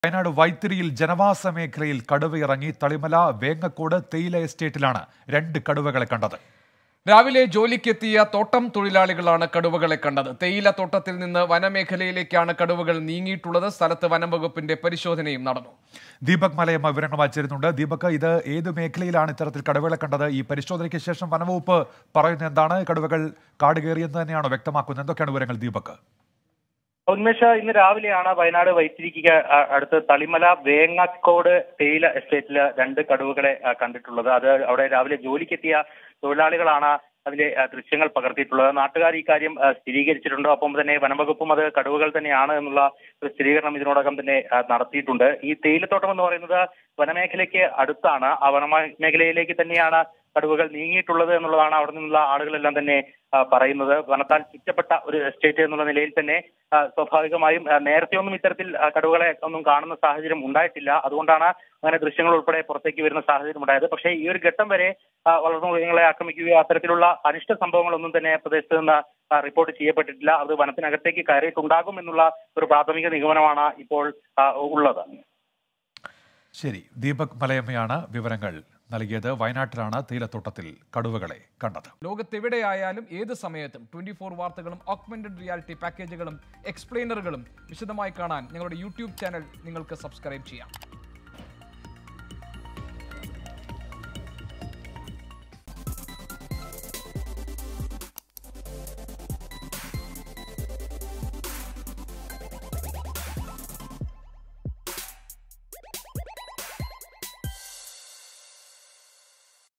വയനാട് വൈത്തിരിയിൽ ജനവാസ മേഖലയിൽ കടുവയിറങ്ങി തളിമല വേങ്ങക്കോട് തേയില എസ്റ്റേറ്റിലാണ് രണ്ട് കടുവകളെ കണ്ടത് രാവിലെ ജോലിക്കെത്തിയ തോട്ടം തൊഴിലാളികളാണ് കടുവകളെ കണ്ടത് തേയില തോട്ടത്തിൽ നിന്ന് വനമേഖലയിലേക്കാണ് കടുവകൾ നീങ്ങിയിട്ടുള്ളത് സ്ഥലത്ത് വനംവകുപ്പിന്റെ പരിശോധനയും നടന്നു ദീപക് മലയമ്മ വിവരങ്ങൾ വായിച്ചിരുന്നുണ്ട് ദീപക് ഇത് ഏത് മേഖലയിലാണ് ഇത്തരത്തിൽ കടുവകളെ കണ്ടത് ഈ പരിശോധനയ്ക്ക് ശേഷം വനവകുപ്പ് പറയുന്നത് എന്താണ് കടുവകൾ കാട് കയറിയെന്ന് തന്നെയാണോ വ്യക്തമാക്കുന്നത് എന്തൊക്കെയാണ് വിവരങ്ങൾ ദീപക് ഉന്മേഷ ഇന്ന് രാവിലെയാണ് വയനാട് വൈത്തിരിക്ക് അ- അടുത്ത് തളിമല വേങ്ങക്കോട് തേയില എസ്റ്റേറ്റില് രണ്ട് കടുവകളെ ആ, കണ്ടിട്ടുള്ളത് അത് അവിടെ രാവിലെ ജോലിക്കെത്തിയ തൊഴിലാളികളാണ് അതിന്റെ ആ, ദൃശ്യങ്ങൾ പകർത്തിയിട്ടുള്ളത് നാട്ടുകാർ ഈ കാര്യം ആ, സ്ഥിരീകരിച്ചിട്ടുണ്ട് ഒപ്പം തന്നെ വനംവകുപ്പും അത് കടുവകൾ തന്നെയാണ് എന്നുള്ള ഒരു സ്ഥിരീകരണം ഇതിനോടകം തന്നെ ആ, നടത്തിയിട്ടുണ്ട് ഈ തേയിലത്തോട്ടം എന്ന് പറയുന്നത് വനമേഖലയ്ക്ക് അടുത്താണ് ആ വനമേഖലയിലേക്ക് തന്നെയാണ് കടുവകൾ നീങ്ങിയിട്ടുള്ളത് എന്നുള്ളതാണ് അവിടെ നിന്നുള്ള ആളുകളെല്ലാം തന്നെ ആ, പറയുന്നത് വനത്താൽ ചുറ്റപ്പെട്ട ഒരു എസ്റ്റേറ്റ് എന്നുള്ള നിലയിൽ തന്നെ ആ, സ്വാഭാവികമായും ആ, നേരത്തെ ഒന്നും ഇത്തരത്തിൽ ആ, കടുവകളെ ഒന്നും കാണുന്ന സാഹചര്യം ഉണ്ടായിട്ടില്ല അതുകൊണ്ടാണ് അങ്ങനെ ദൃശ്യങ്ങൾ ഉൾപ്പെടെ പുറത്തേക്ക് വരുന്ന സാഹചര്യം ഉണ്ടായത് പക്ഷേ ഈ ഒരു ഘട്ടം വരെ ആ, വളർത്തുമൃഗങ്ങളെ ആക്രമിക്കുകയോ അത്തരത്തിലുള്ള അനിഷ്ട സംഭവങ്ങളൊന്നും തന്നെ പ്രദേശത്ത് നിന്ന് ആ, റിപ്പോർട്ട് ചെയ്യപ്പെട്ടിട്ടില്ല അത് വനത്തിനകത്തേക്ക് കയറിയിട്ടുണ്ടാകും എന്നുള്ള ഒരു പ്രാഥമിക നിഗമനമാണ് ഇപ്പോൾ ആ, ഉള്ളത് ശരി ദീപക് മലയമ്മയാണ് വിവരങ്ങൾ നൽകിയത് വയനാട്ടിലാണ് തേയിലത്തോട്ടത്തിൽ കടുവകളെ കണ്ടത് ലോകത്തെവിടെയായാലും ഏത് സമയത്തും ട്വന്റി ഫോർ വാർത്തകളും ഓഗ്മെന്റഡ് റിയാലിറ്റി പാക്കേജുകളും എക്സ്പ്ലെയിനറുകളും വിശദമായി കാണാൻ ഞങ്ങളുടെ യൂട്യൂബ് ചാനൽ നിങ്ങൾക്ക് സബ്സ്ക്രൈബ് ചെയ്യാം